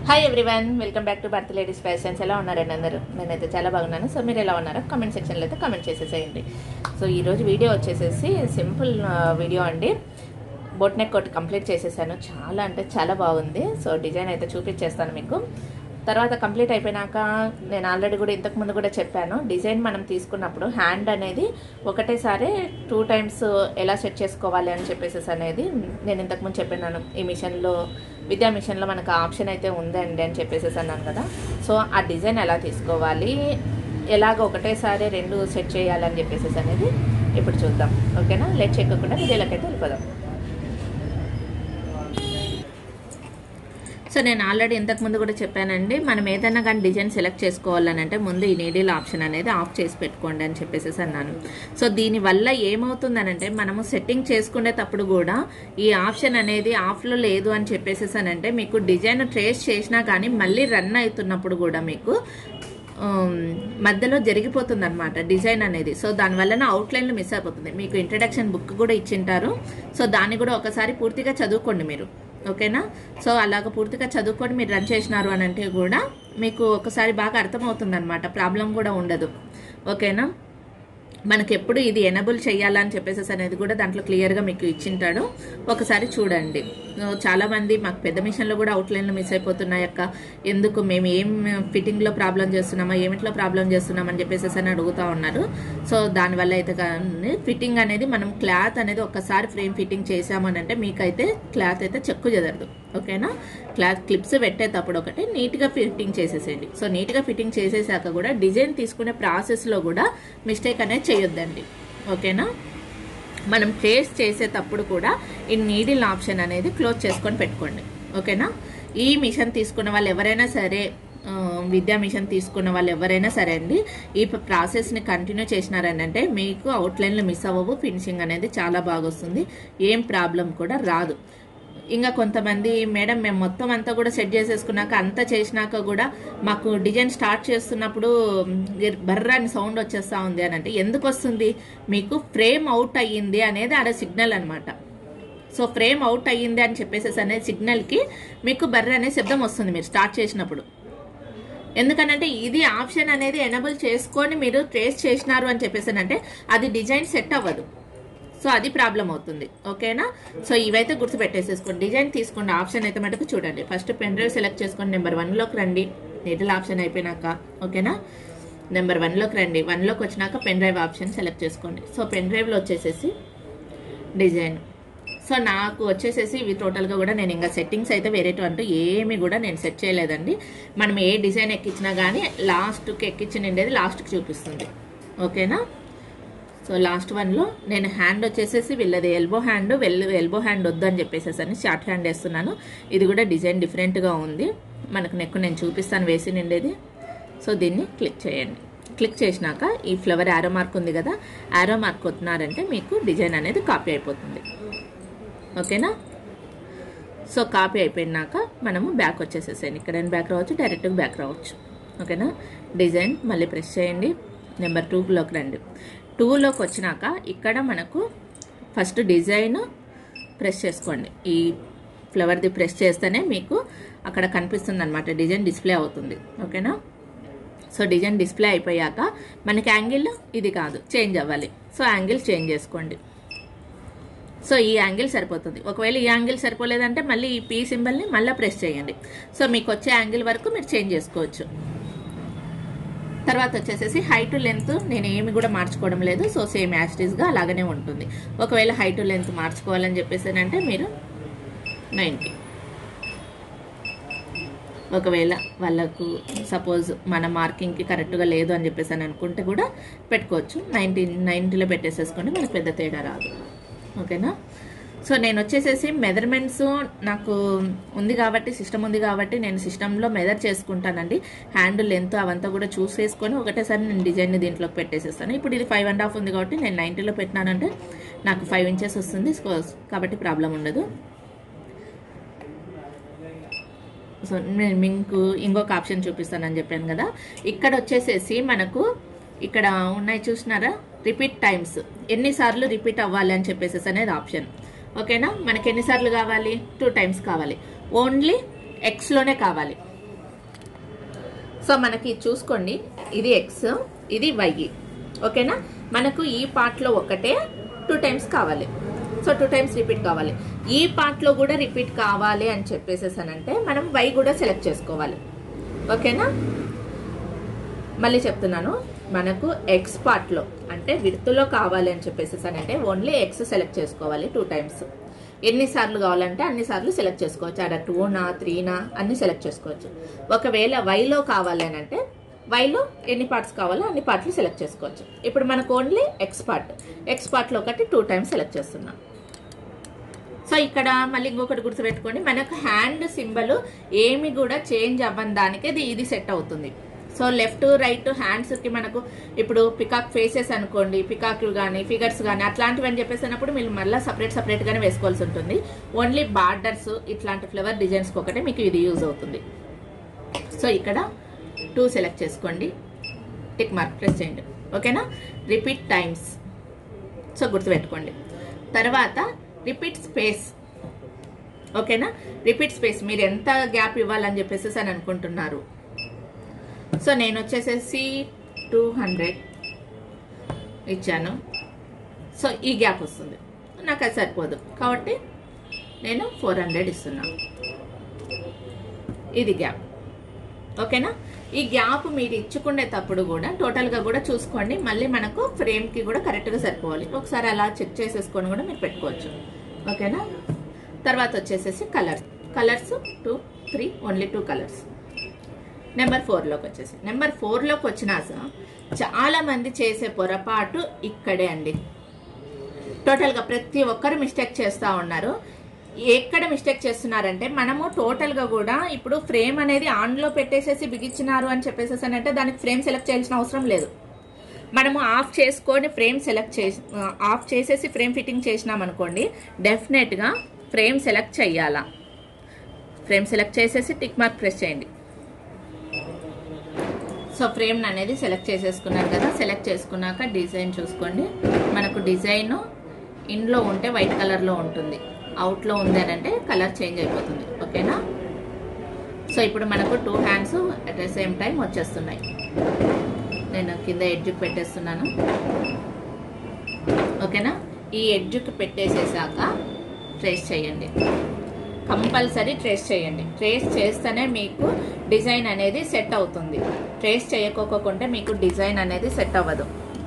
hi everyone welcome back to భర్త ladies fashions ఎలా ఉన్నారండి అందరూ నేనైతే చాలా బాగున్నాను సో మీరు ఎలా ఉన్నారో కామెంట్ సెక్షన్లో అయితే కామెంట్ చేసేసేయండి సో ఈరోజు వీడియో వచ్చేసేసి సింపుల్ వీడియో అండి బోట్ నెక్ ఒకటి కంప్లీట్ చేసేసాను చాలా అంటే చాలా బాగుంది సో డిజైన్ అయితే చూపించేస్తాను మీకు తర్వాత కంప్లీట్ అయిపోయినాక నేను ఆల్రెడీ కూడా ఇంతకు ముందు కూడా చెప్పాను డిజైన్ మనం తీసుకున్నప్పుడు హ్యాండ్ అనేది ఒకటేసారి టూ టైమ్స్ ఎలా సెట్ చేసుకోవాలి అని చెప్పేసి అనేది నేను ఇంతకుముందు చెప్పినాను ఈ మిషన్లో విద్యా మిషన్లో మనకు ఆప్షన్ అయితే ఉందండి అని చెప్పేసి అన్నాను కదా సో ఆ డిజైన్ ఎలా తీసుకోవాలి ఎలాగ ఒకటేసారి రెండు సెట్ చేయాలని చెప్పేసి అనేది ఇప్పుడు చూద్దాం ఓకేనా లేట్ చెక్కకుండా వీడియోలకైతే వెళ్ళిపోదాం సో నేను ఆల్రెడీ ఇంతకు ముందు కూడా చెప్పానండి మనం ఏదైనా కానీ డిజైన్ సెలెక్ట్ చేసుకోవాలని అంటే ముందు ఈ నీడిల్ ఆప్షన్ అనేది ఆఫ్ చేసి పెట్టుకోండి అని చెప్పేసి అన్నాను సో దీనివల్ల ఏమవుతుందనంటే మనము సెట్టింగ్ చేసుకునేటప్పుడు కూడా ఈ ఆప్షన్ అనేది ఆఫ్లో లేదు అని చెప్పేసి అంటే మీకు డిజైన్ ట్రేస్ చేసినా కానీ మళ్ళీ రన్ అవుతున్నప్పుడు కూడా మీకు మధ్యలో జరిగిపోతుంది అనమాట డిజైన్ అనేది సో దానివల్ల అవుట్లైన్లు మిస్ అయిపోతుంది మీకు ఇంట్రడక్షన్ బుక్ కూడా ఇచ్చింటారు సో దాన్ని కూడా ఒకసారి పూర్తిగా చదువుకోండి మీరు ఓకేనా సో అలాగ పూర్తిగా చదువుకొని మీరు రన్ చేసినారు అని అంటే కూడా మీకు ఒకసారి బాగా అర్థమవుతుంది అనమాట ప్రాబ్లం కూడా ఉండదు ఓకేనా మనకి ఎప్పుడు ఇది ఎనబుల్ చేయాలని చెప్పేసి అనేది కూడా దాంట్లో క్లియర్గా మీకు ఇచ్చింటాడు ఒకసారి చూడండి చాలా మంది మాకు పెద్ద మిషన్లో కూడా అవుట్లైన్లు మిస్ అయిపోతున్నాయి అక్క ఎందుకు మేము ఏం ఫిట్టింగ్లో ప్రాబ్లం చేస్తున్నామా ఏమిట్లో ప్రాబ్లం చేస్తున్నామని చెప్పేసి అని అడుగుతూ ఉన్నారు సో దానివల్ల అయితే కానీ ఫిట్టింగ్ అనేది మనం క్లాత్ అనేది ఒక్కసారి ఫ్రేమ్ ఫిట్టింగ్ చేసామనంటే మీకైతే క్లాత్ అయితే చెక్కు చెదరదు ఓకేనా క్లాత్ క్లిప్స్ పెట్టేటప్పుడు ఒకటి నీట్గా ఫిట్టింగ్ చేసేసేయండి సో నీట్గా ఫిట్టింగ్ చేసేసాక కూడా డిజైన్ తీసుకునే ప్రాసెస్లో కూడా మిస్టేక్ అనేది చేయొద్దండి ఓకేనా మనం ట్రేస్ చేసేటప్పుడు కూడా ఈ నీడిల్ ఆప్షన్ అనేది క్లోజ్ చేసుకొని పెట్టుకోండి ఓకేనా ఈ మిషన్ తీసుకున్న వాళ్ళు ఎవరైనా సరే విద్యా మిషన్ తీసుకున్న వాళ్ళు ఎవరైనా సరే అండి ఈ ప్రాసెస్ని కంటిన్యూ చేసినారని అంటే మీకు అవుట్లైన్లు మిస్ అవ్వవు ఫినిషింగ్ అనేది చాలా బాగా వస్తుంది ఏం ప్రాబ్లం కూడా రాదు ఇంకా కొంతమంది మేడం మేము మొత్తం అంతా కూడా సెట్ చేసేసుకున్నాక అంతా చేసినాక కూడా మాకు డిజైన్ స్టార్ట్ చేస్తున్నప్పుడు బర్ర అని సౌండ్ వచ్చేస్తా ఉంది అని అంటే ఎందుకు వస్తుంది మీకు ఫ్రేమ్ అవుట్ అయ్యింది అనేది ఆడ సిగ్నల్ అనమాట సో ఫ్రేమ్ అవుట్ అయ్యింది అని చెప్పేసి అనేది సిగ్నల్కి మీకు బర్ర అనే శబ్దం వస్తుంది మీరు స్టార్ట్ చేసినప్పుడు ఎందుకనంటే ఇది ఆప్షన్ అనేది ఎనబుల్ చేసుకొని మీరు ట్రేస్ చేసినారు అని చెప్పేసి అంటే అది డిజైన్ సెట్ అవ్వదు సో అది ప్రాబ్లం అవుతుంది ఓకేనా సో ఇవైతే గుర్తుపెట్టేసేసుకోండి డిజైన్ తీసుకోండి ఆప్షన్ అయితే మటుకు చూడండి ఫస్ట్ పెన్ డ్రైవ్ సెలెక్ట్ చేసుకోండి నెంబర్ వన్లోకి రండి నీటిల్ ఆప్షన్ అయిపోయినాక ఓకేనా నెంబర్ వన్లోకి రండి వన్లోకి వచ్చినాక పెన్ డ్రైవ్ ఆప్షన్ సెలెక్ట్ చేసుకోండి సో పెన్ డ్రైవ్లో వచ్చేసేసి డిజైన్ సో నాకు వచ్చేసేసి ఇవి టోటల్గా కూడా నేను ఇంకా సెట్టింగ్స్ అయితే వేరేటు అంటూ ఏమి కూడా నేను సెట్ చేయలేదండి మనం ఏ డిజైన్ ఎక్కించినా కానీ లాస్ట్కి ఎక్కించినండేది లాస్ట్కి చూపిస్తుంది ఓకేనా సో లాస్ట్ వన్లో నేను హ్యాండ్ వచ్చేసేసి వీళ్ళది elbow hand well elbow hand వద్దు అని చెప్పేసేసని షార్ట్ హ్యాండ్ వేస్తున్నాను ఇది కూడా డిజైన్ డిఫరెంట్గా ఉంది మనకు నెక్ నేను చూపిస్తాను వేసి నిండేది సో దీన్ని క్లిక్ చేయండి క్లిక్ చేసినాక ఈ ఫ్లవర్ యారో మార్క్ ఉంది కదా యారో మార్క్ వస్తున్నారంటే మీకు డిజైన్ అనేది కాపీ అయిపోతుంది ఓకేనా సో కాపీ అయిపోయినాక మనము బ్యాక్ వచ్చేసేసాను ఇక్కడ బ్యాక్ రావచ్చు డైరెక్ట్గా బ్యాక్ రావచ్చు ఓకేనా డిజైన్ మళ్ళీ ప్రెస్ చేయండి నెంబర్ టూలోకి రండి టూలోకి వచ్చినాక ఇక్కడ మనకు ఫస్ట్ డిజైన్ ప్రెస్ చేసుకోండి ఈ ఫ్లవర్ది ప్రెస్ చేస్తేనే మీకు అక్కడ కనిపిస్తుంది అనమాట డిజైన్ డిస్ప్లే అవుతుంది ఓకేనా సో డిజైన్ డిస్ప్లే అయిపోయాక మనకి యాంగిల్ ఇది కాదు చేంజ్ అవ్వాలి సో యాంగిల్ చేంజ్ చేసుకోండి సో ఈ యాంగిల్ సరిపోతుంది ఒకవేళ ఈ యాంగిల్ సరిపోలేదంటే మళ్ళీ ఈ పీ సింబల్ని మళ్ళీ ప్రెస్ చేయండి సో మీకు వచ్చే యాంగిల్ వరకు మీరు చేంజ్ చేసుకోవచ్చు తర్వాత వచ్చేసేసి హైట్ లెంత్ నేను ఏమి కూడా మార్చుకోవడం లేదు సో సేమ్ యాస్టీస్గా అలాగనే ఉంటుంది ఒకవేళ హైట్ లెంత్ మార్చుకోవాలని చెప్పేసి అంటే మీరు నైంటీ ఒకవేళ వాళ్ళకు సపోజ్ మన మార్కింగ్కి కరెక్ట్గా లేదు అని చెప్పేసి అని అనుకుంటే కూడా పెట్టుకోవచ్చు నైంటీ నైంటీలో పెట్టేసేసుకోండి మనకు పెద్ద తేడా రాదు ఓకేనా సో నేను వచ్చేసేసి మెజర్మెంట్స్ నాకు ఉంది కాబట్టి సిస్టమ్ ఉంది కాబట్టి నేను సిస్టంలో మెజర్ చేసుకుంటానండి హ్యాండ్ లెంత్ అవంతా కూడా చూసేసుకొని ఒకటేసారి నేను డిజైన్ దీంట్లోకి పెట్టేసేస్తాను ఇప్పుడు ఇది ఫైవ్ అండ్ హాఫ్ ఉంది కాబట్టి నేను నైంటీలో పెట్టినానంటే నాకు ఫైవ్ ఇంచెస్ వస్తుంది కాబట్టి ప్రాబ్లం ఉండదు సో నేను మీకు ఇంకొక ఆప్షన్ చూపిస్తానని చెప్పాను కదా ఇక్కడ వచ్చేసేసి మనకు ఇక్కడ ఉన్నాయి చూసినారా రిపీట్ టైమ్స్ ఎన్నిసార్లు రిపీట్ అవ్వాలి అని చెప్పేసి అనేది ఆప్షన్ ఓకేనా మనకి ఎన్నిసార్లు కావాలి టూ టైమ్స్ కావాలి ఓన్లీ ఎక్స్లోనే కావాలి సో మనకి ఇది చూసుకోండి ఇది ఎక్స్ ఇది వై ఓకేనా మనకు ఈ పార్ట్లో ఒకటే టూ టైమ్స్ కావాలి సో టూ టైమ్స్ రిపీట్ కావాలి ఈ పార్ట్లో కూడా రిపీట్ కావాలి అని చెప్పేసేసానంటే మనం వై కూడా సెలెక్ట్ చేసుకోవాలి ఓకేనా మళ్ళీ చెప్తున్నాను మనకు ఎక్స్ పార్ట్లో అంటే విడుతులో కావాలి అని చెప్పేసేసానంటే ఓన్లీ ఎక్స్ సెలెక్ట్ చేసుకోవాలి టూ టైమ్స్ ఎన్నిసార్లు కావాలంటే అన్ని సార్లు సెలెక్ట్ చేసుకోవచ్చు అక్కడ టూనా త్రీనా అన్ని సెలెక్ట్ చేసుకోవచ్చు ఒకవేళ వైలో కావాలి అని అంటే వైలో ఎన్ని పార్ట్స్ కావాలో అన్ని పార్ట్లు సెలెక్ట్ చేసుకోవచ్చు ఇప్పుడు మనకు ఓన్లీ ఎక్స్ పార్ట్ ఎక్స్ పార్ట్లో ఒకటి టూ టైమ్స్ సెలెక్ట్ చేస్తున్నాం సో ఇక్కడ మళ్ళీ ఇంకొకటి గుర్తుపెట్టుకోండి మనకు హ్యాండ్ సింబల్ ఏమి కూడా చేంజ్ అవ్వని దానికి ఇది ఇది సెట్ అవుతుంది సో లెఫ్ట్ రైట్ హ్యాండ్స్కి మనకు ఇప్పుడు పికాక్ ఫేసెస్ అనుకోండి పికాక్లు కానీ ఫిగర్స్ కానీ అట్లాంటివి అని చెప్పేసినప్పుడు మీరు మళ్ళీ సపరేట్ సపరేట్గానే వేసుకోవాల్సి ఉంటుంది ఓన్లీ బార్డర్స్ ఇట్లాంటి ఫ్లవర్ డిజైన్స్కి ఒకటే మీకు ఇది యూజ్ అవుతుంది సో ఇక్కడ టూ సెలెక్ట్ చేసుకోండి టిక్ మార్క్ ప్రెస్ చేయండి ఓకేనా రిపీట్ టైమ్స్ సో గుర్తుపెట్టుకోండి తర్వాత రిపీట్ స్పేస్ ఓకేనా రిపీట్ స్పేస్ మీరు ఎంత గ్యాప్ ఇవ్వాలని చెప్పేసి అని అనుకుంటున్నారు సో నేను వచ్చేసేసి టూ హండ్రెడ్ ఇచ్చాను సో ఈ గ్యాప్ వస్తుంది నాకు అది సరిపోదు కాబట్టి నేను ఫోర్ హండ్రెడ్ ఇస్తున్నాను ఇది గ్యాప్ ఓకేనా ఈ గ్యాప్ మీరు ఇచ్చుకునేటప్పుడు కూడా టోటల్గా కూడా చూసుకోండి మళ్ళీ మనకు ఫ్రేమ్కి కూడా కరెక్ట్గా సరిపోవాలి ఒకసారి అలా చెక్ చేసేసుకొని కూడా మీరు పెట్టుకోవచ్చు ఓకేనా తర్వాత వచ్చేసేసి colours colours two three only two colours number ఫోర్లోకి వచ్చేసి నెంబర్ ఫోర్లోకి వచ్చినా చాలా మంది చేసే పొరపాటు ఇక్కడే అండి టోటల్గా ప్రతి ఒక్కరు మిస్టేక్ చేస్తూ ఉన్నారు ఎక్కడ మిస్టేక్ చేస్తున్నారంటే మనము టోటల్గా కూడా ఇప్పుడు ఫ్రేమ్ అనేది ఆన్లో పెట్టేసేసి బిగించినారు అని చెప్పేసేసి అంటే దానికి ఫ్రేమ్ సెలెక్ట్ చేయాల్సిన అవసరం లేదు మనము ఆఫ్ చేసుకొని ఫ్రేమ్ సెలెక్ట్ చేసి ఆఫ్ చేసేసి ఫ్రేమ్ ఫిట్టింగ్ చేసినాం అనుకోండి డెఫినెట్గా ఫ్రేమ్ సెలెక్ట్ చేయాలా ఫ్రేమ్ సెలెక్ట్ చేసేసి టిక్ మార్క్ ప్రెస్ చేయండి సో ఫ్రేమ్ అనేది సెలెక్ట్ చేసేసుకున్నాను కదా సెలెక్ట్ చేసుకున్నాక డిజైన్ చూసుకోండి మనకు డిజైన్ ఇన్లో ఉంటే వైట్ కలర్లో ఉంటుంది అవుట్లో ఉంది అని అంటే కలర్ చేంజ్ అయిపోతుంది ఓకేనా సో ఇప్పుడు మనకు two hands at the same time వచ్చేస్తున్నాయి నేను కింద ఎడ్జ్కి పెట్టేస్తున్నాను ఓకేనా ఈ ఎడ్జ్కి పెట్టేసేసాక ట్రేస్ చేయండి కంపల్సరీ ట్రేస్ చేయండి ట్రేస్ చేస్తేనే మీకు డిజైన్ అనేది సెట్ అవుతుంది ట్రేస్ చేయకోకుంటే మీకు డిజైన్ అనేది సెట్ అవ్వదు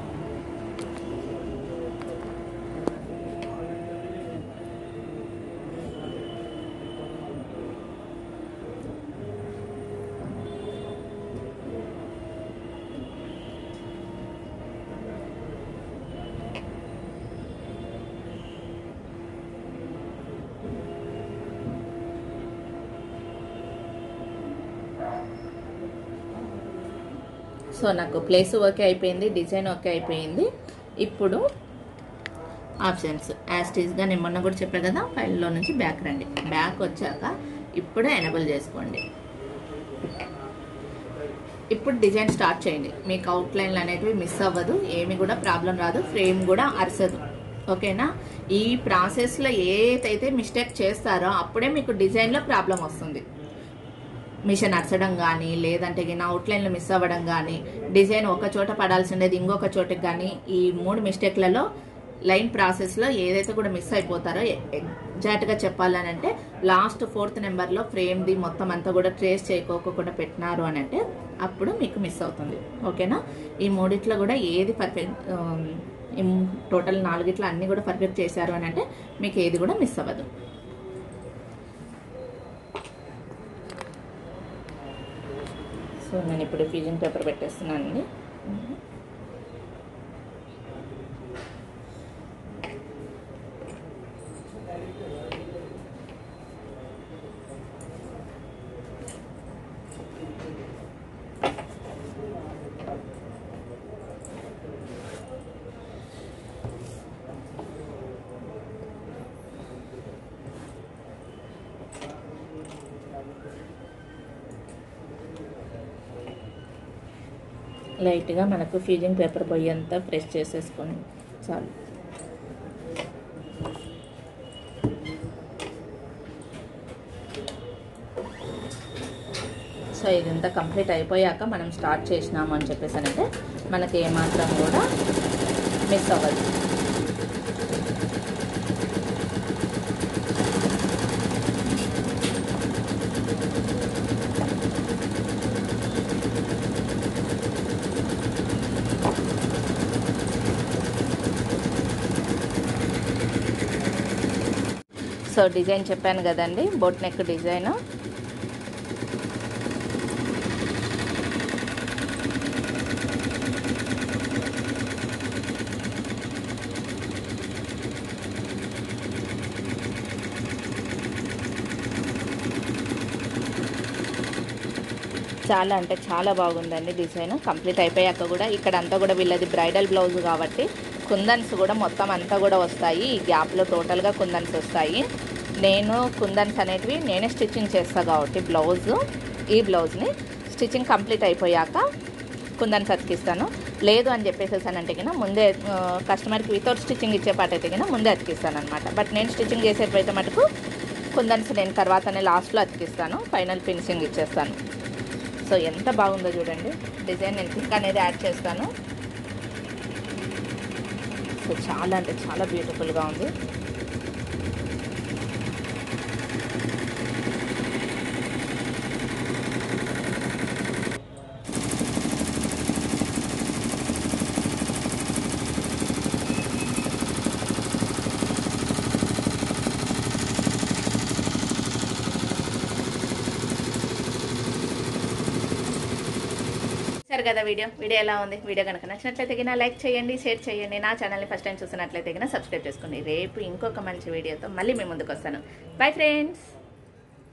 సో నాకు ప్లేస్ ఓకే అయిపోయింది డిజైన్ ఓకే అయిపోయింది ఇప్పుడు ఆప్షన్స్ యాస్టీస్గా నేను మొన్న కూడా చెప్పాను కదా ఫైల్లో నుంచి బ్యాక్ రండి బ్యాక్ వచ్చాక ఇప్పుడు ఎనబుల్ చేసుకోండి ఇప్పుడు డిజైన్ స్టార్ట్ చేయండి మీకు అవుట్లైన్లు అనేటివి మిస్ అవ్వదు ఏమి కూడా ప్రాబ్లం రాదు ఫ్రేమ్ కూడా అరసదు ఓకేనా ఈ ప్రాసెస్లో ఏదైతే మిస్టేక్ చేస్తారో అప్పుడే మీకు డిజైన్లో ప్రాబ్లం వస్తుంది మిషన్ అరచడం కానీ లేదంటే గిన అవుట్లైన్లు మిస్ అవ్వడం కానీ డిజైన్ ఒక చోట పడాల్సిండేది ఇంకొక చోటకి కానీ ఈ మూడు మిస్టేక్లలో లైన్ ప్రాసెస్లో ఏదైతే కూడా మిస్ అయిపోతారో ఎగ్జాక్ట్గా చెప్పాలని అంటే లాస్ట్ ఫోర్త్ నెంబర్లో ఫ్రేమ్ది మొత్తం అంతా కూడా ట్రేస్ చేయకోకుండా పెట్టినారు అని అంటే అప్పుడు మీకు మిస్ అవుతుంది ఓకేనా ఈ మూడిట్లో కూడా ఏది పర్ఫెక్ట్ ఈ టోటల్ నాలుగిట్లో అన్నీ కూడా పర్ఫెక్ట్ చేశారు అని అంటే మీకు ఏది కూడా మిస్ అవ్వదు సో నేను ఇప్పుడు ఫీజింగ్ పేపర్ పెట్టేస్తున్నానండి లైట్గా మనకు ఫీజింగ్ పేపర్ పోయేంత ప్రెస్ చేసేసుకొని చాలు సో సో ఇదంతా కంప్లీట్ అయిపోయాక మనం స్టార్ట్ చేసినాము అని చెప్పేసి అంటే మనకి ఏమాత్రం కూడా మిస్ అవ్వదు సో డిజైన్ చెప్పాను కదండి బోట్ నెక్ డిజైన్ చాలా అంటే చాలా బాగుందండి డిజైన్ కంప్లీట్ అయిపోయాక కూడా ఇక్కడ అంతా కూడా వీళ్ళది బ్రైడల్ బ్లౌజ్ కాబట్టి కుందన్స్ కూడా మొత్తం అంతా కూడా వస్తాయి ఈ గ్యాప్లో టోటల్గా కుందన్స్ వస్తాయి నేను కుందన్స్ అనేటివి నేనే స్టిచ్చింగ్ చేస్తాను కాబట్టి బ్లౌజ్ ఈ బ్లౌజ్ని స్టిచ్చింగ్ కంప్లీట్ అయిపోయాక కుందన్స్ అతికిస్తాను లేదు అని చెప్పేసేసానంటే కినా ముందే ఆ, కస్టమర్కి వితౌట్ స్టిచ్చింగ్ ఇచ్చే పాట అయితే కినా ముందే అతికిస్తాను అనమాట బట్ నేను స్టిచ్చింగ్ చేసేటైతే మటుకు కుందన్స్ నేను తర్వాతనే లాస్ట్లో అతికిస్తాను ఫైనల్ ఫినిషింగ్ ఇచ్చేస్తాను సో ఎంత బాగుందో చూడండి డిజైన్ నేను థింక్ అనేది యాడ్ చేస్తాను సో చాలా అంటే చాలా బ్యూటిఫుల్గా ఉంది సరే కదా వీడియో వీడియో ఎలా ఉంది వీడియో కనుక నచ్చినట్లయితే గిన లైక్ చేయండి షేర్ చేయండి నా ఛానల్ని ఫస్ట్ టైం చూసినట్లయితే గిన సబ్స్క్రైబ్ చేసుకోండి రేపు ఇంకొక మంచి వీడియోతో మళ్ళీ మేము ముందుకు వస్తాను బై ఫ్రెండ్స్